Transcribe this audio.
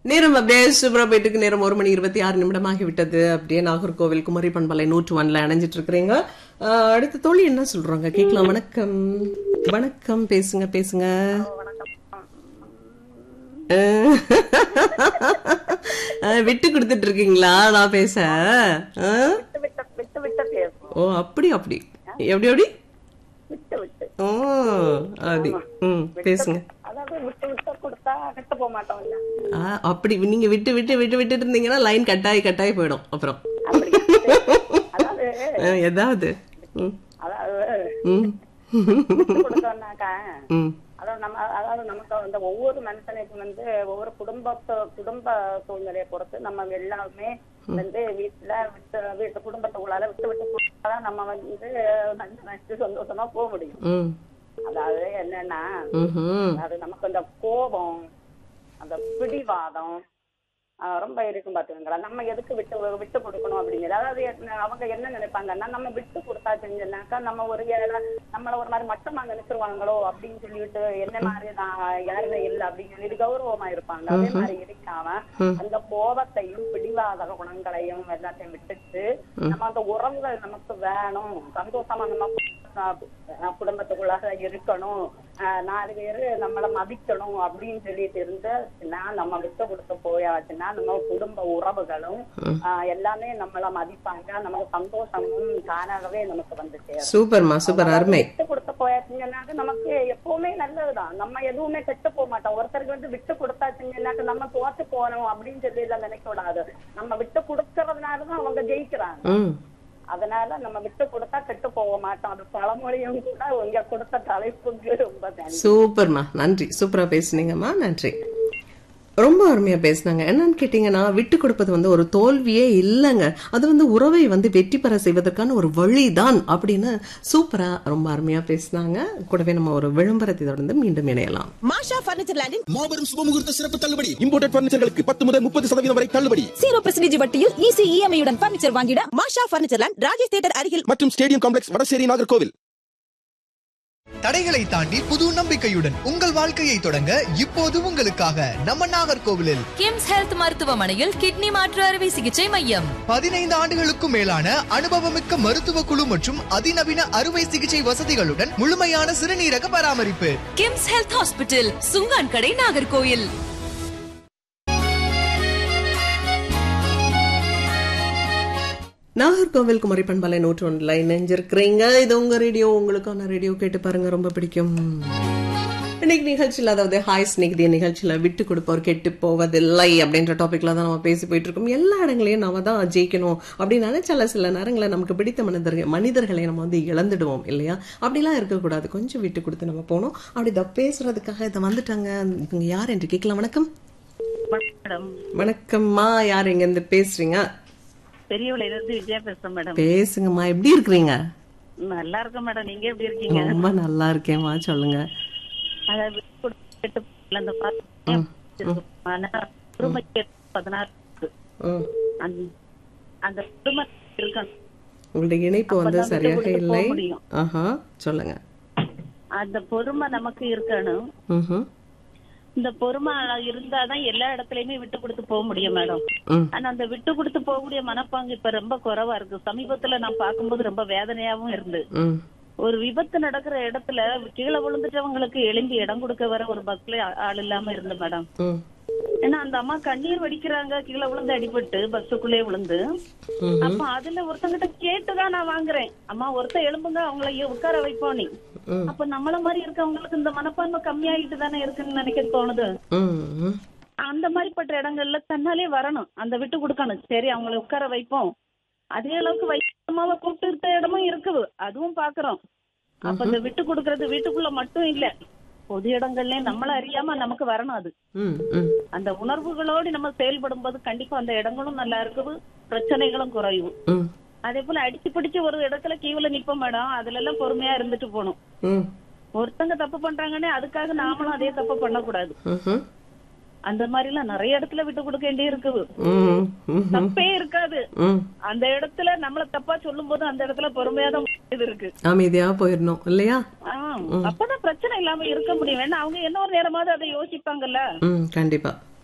நேரம் அப்படியே சூப்பரா போயிட்டு இருக்கு. நேரம் ஒரு மணி இருபத்தி ஆறு நிமிடமாகி விட்டது அப்படியே நாகர்கோவில் குமரி பண்பலை நூற்று ஒன்ல அணைஞ்சிட்டு இருக்கிறீங்க ஆஹ், அடுத்த தோழி என்ன சொல்றாங்க கேட்கலாம் வணக்கம் வணக்கம் பேசுங்க பேசுங்க ஆஹ், ஆஹ், விட்டு கொடுத்துட்டு இருக்கீங்களா நான் பேச ஆஹ்? விட்டு விட்டு விட்டு விட்டு பேசும் ஓ அப்படி அப்படி எப்படி எப்படி விட்டு விட்டு ஓ அப்படி ம் பேசுங்க அதாவது விட்டு விட்டு கொடுத்தா கெட்டு போக மாட்டோம் இல்ல ஆ, அப்படி நீங்க விட்டு விட்டு விட்டு விட்டு இருந்தீங்கன்னா லைன் கட்டாயி கட்டாயி போயிடும் அப்புறம் அப்படி அதாவது ஆ, ஏதாவது ம், அதாவது ம், விட்டு கொடுத்தோம்னாக்கா ம், அதாவது நம்ம அதாவது நமக்கு வந்து ஒவ்வொரு மனுஷனுக்கு வந்து ஒவ்வொரு குடும்பத்தை குடும்ப சூழ்நிலையை பொறுத்து நம்ம எல்லாருமே வந்து வீட்டுல விட்டு வீட்டு குடும்பத்துக்குள்ளால விட்டு விட்டு கொடுத்தாதான் நம்ம வந்து நினைச்சு சந்தோஷமா போக முடியும் ம், அதாவது என்னன்னா ம்ஹும். அது நமக்கு அந்த கோபம் அந்த பிடிவாதம் ஆஹ் ரொம்ப இருக்கும் பாத்துக்கங்களா நம்ம எதுக்கு விட்டு விட்டு கொடுக்கணும் அப்படிங்கிறது அதாவது என்ன- அவங்க என்ன நினைப்பாங்கன்னா நம்ம விட்டு கொடுத்தா செஞ்சோம்னாக்கா நம்ம ஒரு ஏழை நம்மள ஒரு மாதிரி மட்டமா நினைச்சிருவாங்களோ அப்படின்னு சொல்லிட்டு என்ன மாதிரி நான் யாருமே இல்லை அப்படின்னு சொல்லிட்டு கௌரவமா இருப்பாங்க அதே மாதிரி இருக்காம அந்த கோபத்தையும் பிடிவாத குணங்களையும் எல்லாத்தையும் விட்டுட்டு நம்ம அந்த உறவுகள் நமக்கு வேணும் சந்தோஷமா நம்ம ஆஹ் குடும்பத்துக்குள்ளாக இருக்கணும் ஆஹ் நாலு பேரு நம்மள மதிக்கணும் அப்படின்னு சொல்லிட்டு இருந்துச்சுன்னா நம்ம விட்டு கொடுத்து போயாச்சுன்னா நம்ம குடும்ப உறவுகளும் ஆஹ் எல்லாமே நம்மள மதிப்பாங்க நமக்கு சந்தோஷமும் தானாகவே நமக்கு வந்து சேரும் சூப்பர்மா சூப்பர் அருமை விட்டு கொடுத்து போயாச்சுங்கன்னாக்க நமக்கு எப்பவுமே நல்லதுதான் நம்ம எதுவுமே கெட்டு போக மாட்டோம் ஒருத்தருக்கு வந்து விட்டு கொடுத்தாச்சுங்கன்னாக்க நம்ம தோத்து போகணும் அப்படின்னு சொல்லி எல்லாம் நினைக்க கூடாது நம்ம விட்டு கொடுக்கறதுனாலதான் அவங்க ஜெயிக்கிறாங்க ம் அதனால நம்ம விட்டு கொடுத்தா கெட்டு போக மாட்டோம் அது பழமொழியும் கூட உங்க கொடுத்த தலைப்புக்கு ரொம்ப நன்றி சூப்பர்மா நன்றி சூப்பரா பேசுனீங்கம்மா நன்றி ரொம்ப அருமையா பேசுனாங்க என்னன்னு கேட்டீங்கன்னா விட்டு கொடுப்பது வந்து ஒரு தோல்வியே இல்லைங்க அது வந்து உறவை வந்து வெற்றி பெற செய்வதற்கான ஒரு வழிதான் அப்படின்னு சூப்பரா ரொம்ப அருமையா பேசுனாங்க கூடவே நம்ம ஒரு விளம்பரத்தை தொடர்ந்து மீண்டும் இணையலாம் மாஷா பர்னிச்சர் லேண்டில் மாபெரும் சுபமுகூர்த்த சிறப்பு தள்ளுபடி இம்போர்டட் பர்னிச்சர்களுக்கு பத்து முதல் முப்பது சதவீதம் வரை தள்ளுபடி ஜீரோ பர்சன்டேஜ் வட்டியில் ஈஸி இஎம்ஐ உடன் பர்னிச்சர் வாங்கிட Masha furniture land Rajesh theatre அருகில் மற்றும் ஸ்டேடியம் காம்ப்ளெக்ஸ் வடசேரி நாகர்கோவில் தடைகளை தாண்டி புது நம்பிக்கையுடன் உங்கள் வாழ்க்கையை தொடங்க இப்போது உங்களுக்காக நம்ம நாகர்கோவிலில் கிம்ஸ் ஹெல்த் மருத்துவமனையில் கிட்னி மாற்று அறுவை சிகிச்சை மையம் பதினைந்து ஆண்டுகளுக்கும் மேலான அனுபவமிக்க மருத்துவ குழு மற்றும் அதிநவீன அறுவை சிகிச்சை வசதிகளுடன் முழுமையான சிறுநீரக பராமரிப்பு கிம்ஸ் ஹெல்த் ஹாஸ்பிட்டல் சுங்கான் கடை நாகர்கோயில் நாகர்கோவில் குமரி பண்பலை நூற்றொன்றுல இணைஞ்சிருக்கிறீங்க இது உங்க ரேடியோ உங்களுக்கான ரேடியோ கேட்டு பாருங்க ரொம்ப பிடிக்கும் இன்னைக்கு நிகழ்ச்சியில் அதாவது ஹாய் ஸ்நேகிதிய நிகழ்ச்சியில விட்டு கொடுப்போர் கெட்டு போவதில்லை அப்படின்ற டாபிக்ல தான் நம்ம பேசி போயிட்டு இருக்கோம் எல்லா இடங்களையும் நம்ம தான் ஜெயிக்கணும் அப்படின்னு நினைச்சால சில நேரங்களில் நமக்கு பிடித்த மனிதர்கள் மனிதர்களை நம்ம வந்து இழந்துடுவோம் இல்லையா அப்படிலாம் இருக்கக்கூடாது கொஞ்சம் விட்டு கொடுத்து நம்ம போகணும் அப்படி இதை பேசுறதுக்காக இதை வந்துட்டாங்க இவங்க யார் என்று கேட்கலாம் வணக்கம் மேடம் வணக்கம்மா யார் எங்க இருந்து பேசுறீங்க பெரியவள இருந்து விஜயா பேசுறேன் மேடம் பேசுங்கம்மா எப்படி இருக்கிறீங்க நல்லா இருக்கேன் மேடம் நீங்க எப்படி இருக்கீங்க ரொம்ப நல்லா இருக்கேன்மா சொல்லுங்க அதாவது கொடுத்துட்டு போகல, அந்த பாத்து- ஆனா, குடும்ப கேட்டு பதினாறு இருக்கு. ம். அந்த- அந்த குடும்பம் இருக்கணும் உங்களுடைய இணைப்பு வந்து அப்பதான் சரியாக விட்டு கொடுத்து இல்லை போக முடியும். ஆஹா சொல்லுங்க அந்த பொறுமை நமக்கு இருக்கணும் ம்ஹும். இந்த பொறுமை இருந்தாதான் எல்லா இடத்துலயுமே விட்டு கொடுத்து போக முடியும் மேடம் ம். ஆனா அந்த விட்டு கொடுத்து போகக்கூடிய மனப்பாங்கு இப்ப ரொம்ப குறைவா இருக்கு சமீபத்துல நான் பார்க்கும்போது ரொம்ப வேதனையாவும் இருந்து ம். ஒரு விபத்து நடக்கிற இடத்துல கீழே விழுந்துட்டவங்களுக்கு எழும்பி இடம் கொடுக்க வர ஒரு பஸ்ல ஆள் இல்லாம இருந்து மேடம் ம். ஏன்னா அந்த அம்மா கண்ணீர் வடிக்கிறாங்க கீழே விழுந்து அடிபட்டு பஸ்ஸுக்குள்ளே விழுந்து ம்ஹும். அப்ப அதுல ஒருத்தங்கிட்ட கேட்டுதான் நான் வாங்குறேன் அம்மா ஒருத்தன் எழும்புங்க அவங்கள இங்க உட்கார வைப்போம் நீ ம். அப்ப நம்மள மாதிரி இருக்கவங்களுக்கு இந்த மனப்பான்மை கம்மியாயிட்டு தானே இருக்குன்னு நினைக்க தோணுது ம். ம். அந்த மாதிரிப்பட்ட இடங்கள்ல தன்னாலே வரணும் அந்த விட்டு கொடுக்கணும் சரி அவங்கள உட்கார வைப்போம் அதே அளவுக்கு வைக்கமாவ கூப்பிட்டு இருக்க இடமும் இருக்குது அதுவும் பாக்குறோம் அப்ப இந்த விட்டு கொடுக்கறது வீட்டுக்குள்ள மட்டும் இல்ல பொது இடங்கள்லயும் நம்மள அறியாம நமக்கு வரணும் அது ம். ம். அந்த உணர்வுகளோடு நம்ம செயல்படும் போது கண்டிப்பா அந்த இடங்களும் நல்லா இருக்குது பிரச்சனைகளும் குறையும் ம். அதே போல அடிச்சு பிடிச்சு ஒரு இடத்துல கீவுல நிப்போம் மேடம் அதுல எல்லாம் பொறுமையா இருந்துட்டு போகணும் ம். ஒருத்தங்க தப்பு பண்றாங்கன்னே அதுக்காக நாமளும் அதே தப்பு பண்ணக்கூடாது ம்ஹும். அந்த மாதிரி எல்லாம் நிறைய இடத்துல விட்டு கொடுக்க வேண்டி இருக்குது ம். ம்ஹும். தப்பே இருக்காது ம். அந்த இடத்துல நம்மள தப்பா சொல்லும் போது அந்த இடத்துல பொறுமையா தான் இது இருக்கு அமைதியா போயிடணும் இல்லையா ஆஹ் அப்பதான் பிரச்சனை இல்லாம இருக்க முடியும் ஏன்னா அவங்க என்ன ஒரு நேரமாவது அதை யோசிப்பாங்கல்ல ம் கண்டிப்பா